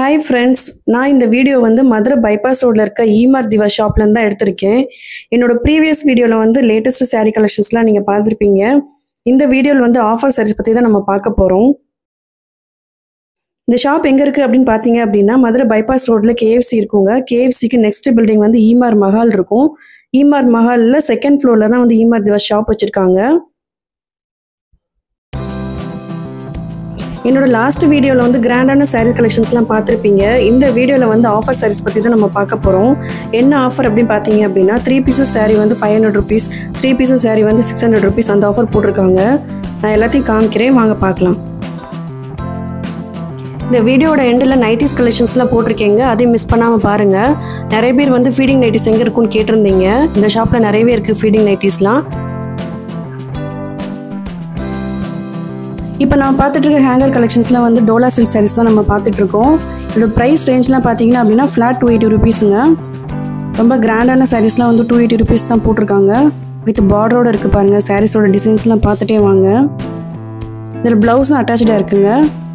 hi friends நான் இந்த video வந்து மதுரை பைபாஸ் ரோடில் இருக்க ஈமார் திவா ஷாப்லேருந்து தான் எடுத்திருக்கேன் என்னோட ப்ரீவியஸ் வீடியோவில் வந்து லேட்டஸ்ட் saree கலெக்ஷன்ஸ்லாம் நீங்கள் பார்த்துருப்பீங்க இந்த வீடியோவில் வந்து ஆஃபர் sarees பற்றி தான் நம்ம பார்க்க போகிறோம் இந்த ஷாப் எங்கே இருக்குது அப்படின்னு பார்த்தீங்க அப்படின்னா மதுரை பைபாஸ் ரோட்டில் கேஎஃப்சி இருக்குங்க கேஎஃப்சிக்கு நெக்ஸ்ட் பில்டிங் வந்து ஈமார் மஹால் இருக்கும் ஈமார் மஹாலில் செகண்ட் ஃப்ளோரில் தான் வந்து ஈமார் திவா ஷாப் வச்சுருக்காங்க என்னோட லாஸ்ட் வீடியோவில் வந்து கிராண்டான saree கலெக்ஷன்ஸ்லாம் பார்த்துருப்பீங்க இந்த வீடியோவில் வந்து ஆஃபர் sarees பற்றி தான் நம்ம பார்க்க போகிறோம் என்ன ஆஃபர் அப்படின்னு பார்த்தீங்க அப்படின்னா த்ரீ பீசஸ் saree வந்து five hundred rupees three pieces saree வந்து சிக்ஸ் ஹண்ட்ரட் ருபீஸ் அந்த ஆஃபர் போட்டிருக்காங்க நான் எல்லாத்தையும் காமிக்கிறேன் வாங்க பார்க்கலாம் இந்த வீடியோட எண்டில் நைட்டிஸ் கலெக்ஷன்ஸ்லாம் போட்டிருக்கீங்க அதையும் மிஸ் பண்ணாமல் பாருங்கள் நிறைய பேர் வந்து ஃபீடிங் நைட்டிஸ் எங்கே இருக்குன்னு கேட்டிருந்தீங்க இந்த ஷாப்பில் நிறையவே இருக்குது ஃபீடிங் நைட்டிஸ்லாம் இப்போ நான் பார்த்துட்டு இருக்க ஹேங்கர் கலெக்ஷன்ஸ்லாம் வந்து டோலா சில்க் சாரீஸ் தான் நம்ம பார்த்துட்டு இருக்கோம் இதோட ப்ரைஸ் ரேஞ்ச்லாம் பார்த்தீங்கன்னா அப்படின்னா ஃப்ளாட் டூ எயிட்டி ருபீஸுங்க ரொம்ப கிராண்டான சாரீஸ்லாம் வந்து டூ எயிட்டி ருபீஸ் தான் போட்டிருக்காங்க வித் பார்டரோட இருக்குது பாருங்கள் சாரீஸோட டிசைன்ஸ்லாம் பார்த்துட்டே வாங்க இதில் ப்ளவுஸும் அட்டாச்சாக இருக்குங்க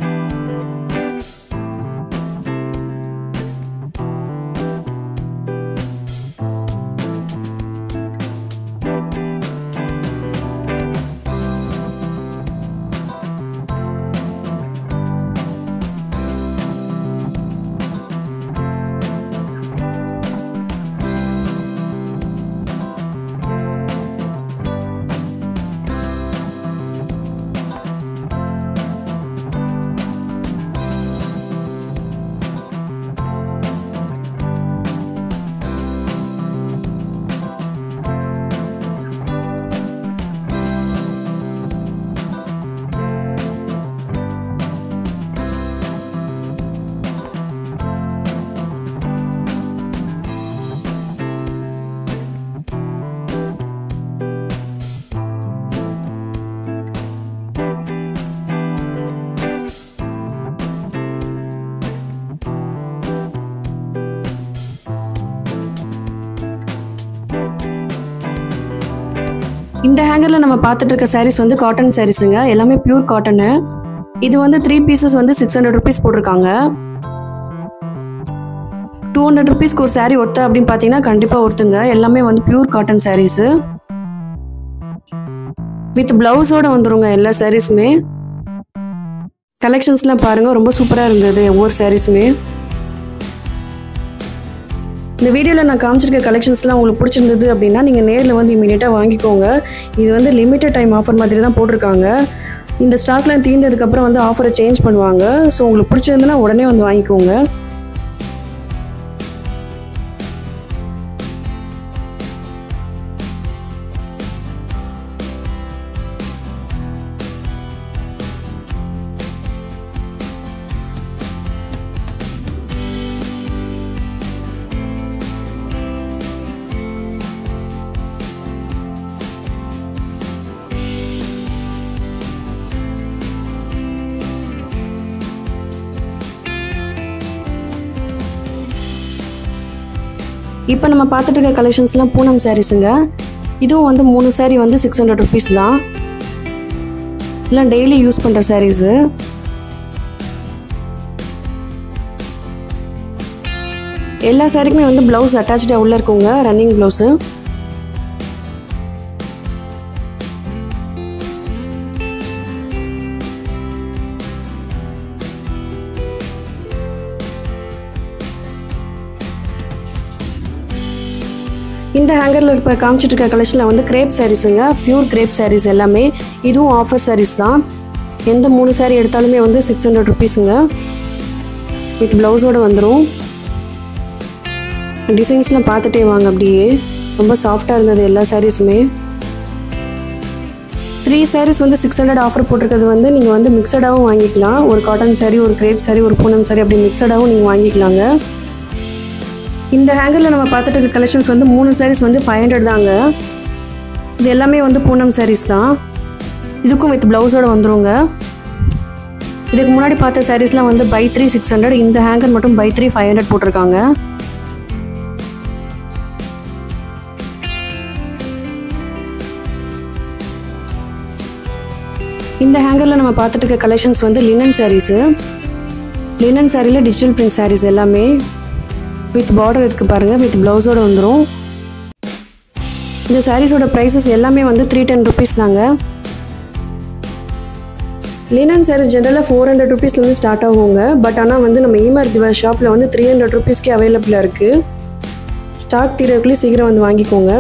இந்த ஹேங்கரில் நம்ம பார்த்துட்டு இருக்க சாரீஸ் வந்து காட்டன் சாரீஸுங்க எல்லாமே பியூர் காட்டனு இது வந்து த்ரீ பீசஸ் வந்து சிக்ஸ் ஹண்ட்ரட் ருபீஸ் போட்டிருக்காங்க டூ ஹண்ட்ரட் ருபீஸ்க்கு ஒரு saree ஒருத்த அப்படின்னு பார்த்தீங்கன்னா கண்டிப்பாக ஒருத்துங்க எல்லாமே வந்து பியூர் காட்டன் சாரீஸு வித் ப்ளவுஸோட வந்துருங்க எல்லா சாரீஸுமே கலெக்ஷன்ஸ்லாம் பாருங்கள் ரொம்ப சூப்பராக இருந்தது ஒவ்வொரு சாரீஸுமே இந்த வீடியோவில் நான் காமிச்சிருக்க கலெக்ஷன்ஸ்லாம் உங்களுக்கு பிடிச்சிருந்தது அப்படின்னா நீங்கள் நேரில் வந்து இமீடியட்டாக வாங்கிக்கோங்க இது வந்து லிமிட்டட் டைம் ஆஃபர் மாதிரி தான் போட்டிருக்காங்க இந்த ஸ்டாக்லாம் தீர்ந்ததுக்கப்புறம் வந்து ஆஃபரை சேஞ்ச் பண்ணுவாங்க ஸோ உங்களுக்கு பிடிச்சிருந்துன்னா உடனே வந்து வாங்கிக்கோங்க இப்போ நம்ம பார்த்துட்டு இருக்க கலெக்ஷன்ஸ்லாம் பூனம் சாரீஸுங்க இதுவும் வந்து மூணு saree வந்து சிக்ஸ் ஹண்ட்ரட் ருபீஸ் தான் எல்லாம் டெய்லி யூஸ் பண்ணுற சாரீஸு எல்லா சாரிக்குமே வந்து ப்ளவுஸ் அட்டாச்சாக உள்ளே இருக்குங்க ரன்னிங் ப்ளவுஸு இந்த ஹேங்கரில் இப்போ காமிச்சிட்டு இருக்க கலெக்ஷனில் வந்து கிரேப் சாரீஸுங்க பியூர் கிரேப் சாரீஸ் எல்லாமே இதுவும் ஆஃபர் சாரீஸ் தான் எந்த மூணு saree எடுத்தாலுமே வந்து சிக்ஸ் ஹண்ட்ரட் ருபீஸுங்க வித் ப்ளவுஸோடு வந்துடும் டிசைன்ஸ்லாம் பார்த்துட்டே வாங்க அப்படியே ரொம்ப சாஃப்டாக இருந்தது எல்லா சாரீஸுமே த்ரீ சாரீஸ் வந்து சிக்ஸ் ஹண்ட்ரட் ஆஃபர் போட்டிருக்கிறது வந்து நீங்கள் வந்து மிக்சடாகவும் வாங்கிக்கலாம் ஒரு காட்டன் saree ஒரு கிரேப் saree ஒரு பூனம் saree அப்படி மிக்சடாகவும் நீங்கள் வாங்கிக்கலாங்க இந்த ஹேங்கரில் நம்ம பார்த்துட்டு இருக்க கலெக்ஷன்ஸ் வந்து மூணு சாரீஸ் வந்து ஃபைவ் ஹண்ட்ரட் தாங்க இது எல்லாமே வந்து பூனம் சாரீஸ் தான் இதுக்கும் வித் ப்ளவுஸோட வந்துருங்க இதுக்கு முன்னாடி பார்த்த சாரீஸ்லாம் வந்து பை த்ரீ சிக்ஸ் ஹண்ட்ரட் இந்த ஹேங்கர் மட்டும் பை த்ரீ ஃபைவ் ஹண்ட்ரட் போட்டிருக்காங்க இந்த ஹேங்கரில் நம்ம பார்த்துட்டு இருக்க கலெக்ஷன்ஸ் வந்து லினன் சாரீஸு லினன் சாரியில் டிஜிட்டல் பிரிண்ட் சாரீஸ் எல்லாமே வித் பார்டர் இருக்குது பாருங்கள் வித் ப்ளவுஸோடு வந்துடும் இந்த சாரீஸோட ப்ரைஸஸ் எல்லாமே வந்து த்ரீ டென் ருபீஸ் தாங்க லினன் சாரீஸ் ஜென்ரலாக ஃபோர் ஹண்ட்ரட் ருபீஸ்லேருந்து ஸ்டார்ட் ஆகுங்க பட் ஆனால் வந்து நம்ம ஈமர் திவா ஷாப்பில் வந்து த்ரீ ஹண்ட்ரட் ருபீஸ்க்கே அவைலபிளாக இருக்குது ஸ்டாக் தீரக்குள்ளே சீக்கிரம் வந்து வாங்கிக்கோங்க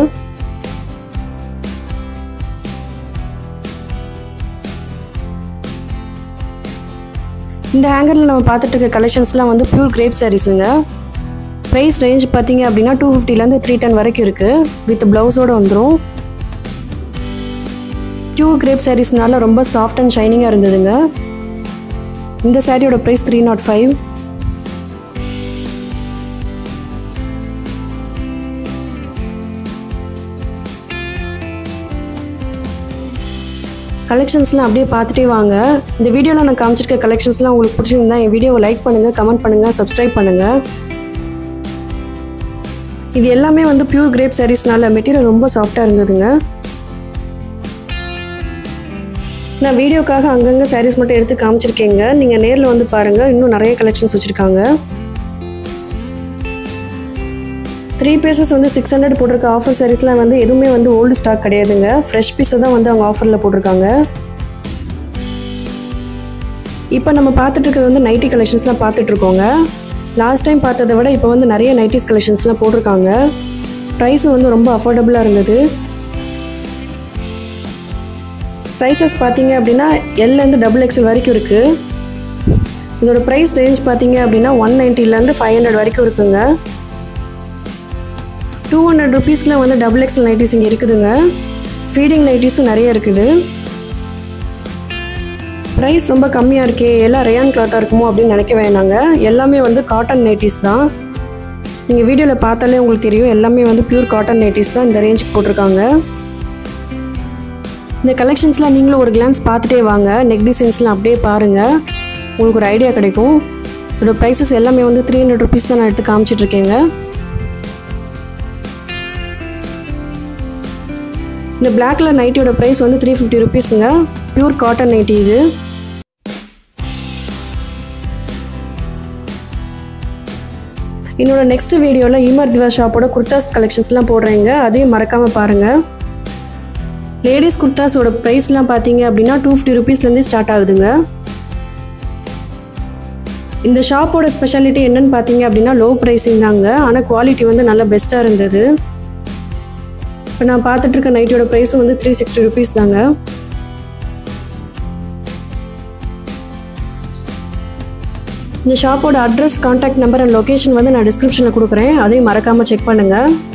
இந்த ஹேங்கரில் நம்ம பார்த்துட்டு இருக்க கலெக்ஷன்ஸ்லாம் வந்து பியூர் கிரேப் சாரீஸுங்க ப்ரைஸ் ரேஞ்ச் பார்த்தீங்க அப்படின்னா டூ ஃபிஃப்டிலேருந்து த்ரீ டென் வரைக்கும் இருக்குது வித் ப்ளவுஸோடு வந்துடும் பியூர் கிரேப் சாரீஸ்னால ரொம்ப சாஃப்ட் அண்ட் ஷைனிங்காக இருந்ததுங்க இந்த சாரியோட ப்ரைஸ் த்ரீ நாட் ஃபைவ் கலெக்ஷன்ஸ்லாம் அப்படியே பார்த்துட்டே வாங்க இந்த வீடியோவில் நான் காமிச்சிருக்க கலெக்ஷன்ஸ்லாம் உங்களுக்கு பிடிச்சிருந்தா என் வீடியோவை லைக் பண்ணுங்கள் கமெண்ட் பண்ணுங்கள் சப்ஸ்கிரைப் பண்ணுங்கள் இது எல்லாமே வந்து பியூர் கிரேப் சாரீஸ்னால மெட்டீரியல் ரொம்ப சாஃப்டாக இருந்ததுங்க நான் வீடியோக்காக அங்கங்கே சாரீஸ் மட்டும் எடுத்து காமிச்சிருக்கேங்க நீங்கள் நேரில் வந்து பாருங்கள் இன்னும் நிறைய கலெக்ஷன்ஸ் வச்சுருக்காங்க த்ரீ பீசஸ் வந்து சிக்ஸ் ஹண்ட்ரட் போட்டிருக்க ஆஃபர் சாரீஸ்லாம் வந்து எதுவுமே வந்து ஓல்டு ஸ்டாக் கிடையாதுங்க ஃப்ரெஷ் பீஸை தான் வந்து அவங்க ஆஃபரில் போட்டிருக்காங்க இப்போ நம்ம பார்த்துட்டு இருக்கிறது வந்து நைட்டி கலெக்ஷன்ஸ் தான் பார்த்துட்ருக்கோங்க லாஸ்ட் டைம் பார்த்ததை விட இப்போ வந்து நிறைய நைட்டிஸ் கலெக்ஷன்ஸ்லாம் போட்டிருக்காங்க ப்ரைஸும் வந்து ரொம்ப அஃபோர்டபுளாக இருந்தது சைஸஸ் பார்த்தீங்க அப்படின்னா எல்லேருந்து டபுள் எக்ஸல் வரைக்கும் இருக்குது இதோட ப்ரைஸ் ரேஞ்ச் பார்த்தீங்க அப்படின்னா ஒன் நைன்ட்டிலேருந்து ஃபைவ் ஹண்ட்ரட் வரைக்கும் இருக்குங்க டூ ஹண்ட்ரட் ருபீஸில் வந்து டபுள் எக்ஸல் நைட்டிஸ் இங்கே இருக்குதுங்க ஃபீடிங் நைட்டிஸும் நிறைய இருக்குது ப்ரைஸ் ரொம்ப கம்மியாக இருக்கே எல்லாம் ரேயான் கிளாத்தாக இருக்குமோ அப்படின்னு நினைக்க வேணாங்க எல்லாமே வந்து காட்டன் நைட்டிஸ் தான் நீங்கள் வீடியோவில் பார்த்தாலே உங்களுக்கு தெரியும் எல்லாமே வந்து பியூர் காட்டன் நைட்டிஸ் தான் இந்த ரேஞ்சுக்கு போட்டிருக்காங்க இந்த கலெக்ஷன்ஸ்லாம் நீங்களும் ஒரு கிளான்ஸ் பார்த்துட்டே வாங்க நெக் டிசைன்ஸ்லாம் அப்படியே பாருங்கள் உங்களுக்கு ஒரு ஐடியா கிடைக்கும் இதோட ப்ரைஸஸ் எல்லாமே வந்து த்ரீ ஹண்ட்ரட் ருபீஸ் தான் நான் எடுத்து காமிச்சிட்ருக்கேங்க இந்த பிளாக் கலர் நைட்டியோட ப்ரைஸ் வந்து த்ரீ ஃபிஃப்டி ருபீஸுங்க பியூர் காட்டன் நைட்டி இது என்னோட நெக்ஸ்ட் வீடியோவில் ஈமர் திவா ஷாப்போட குர்தாஸ் கலெக்ஷன்ஸ்லாம் போடுறேங்க அதையும் மறக்காமல் பாருங்கள் லேடிஸ் குர்தாஸோட ப்ரைஸ்லாம் பார்த்தீங்க அப்படின்னா டூ ஃபிஃப்டி ருபீஸ்லேருந்தே ஸ்டார்ட் ஆகுதுங்க இந்த ஷாப்போட ஸ்பெஷாலிட்டி என்னன்னு பார்த்தீங்க அப்படின்னா லோ ப்ரைஸிங் தாங்க ஆனால் குவாலிட்டி வந்து நல்லா பெஸ்ட்டாக இருந்தது இப்போ நான் பார்த்துட்டு இருக்க நைட்டியோட ப்ரைஸும் வந்து த்ரீ சிக்ஸ்டி ருபீஸ் தாங்க இந்த ஷாப்போட address contact number and location வந்து நான் டிஸ்கிரிப்ஷனில் கொடுக்குறேன் அதையும் மறக்காமல் செக் பண்ணுங்கள்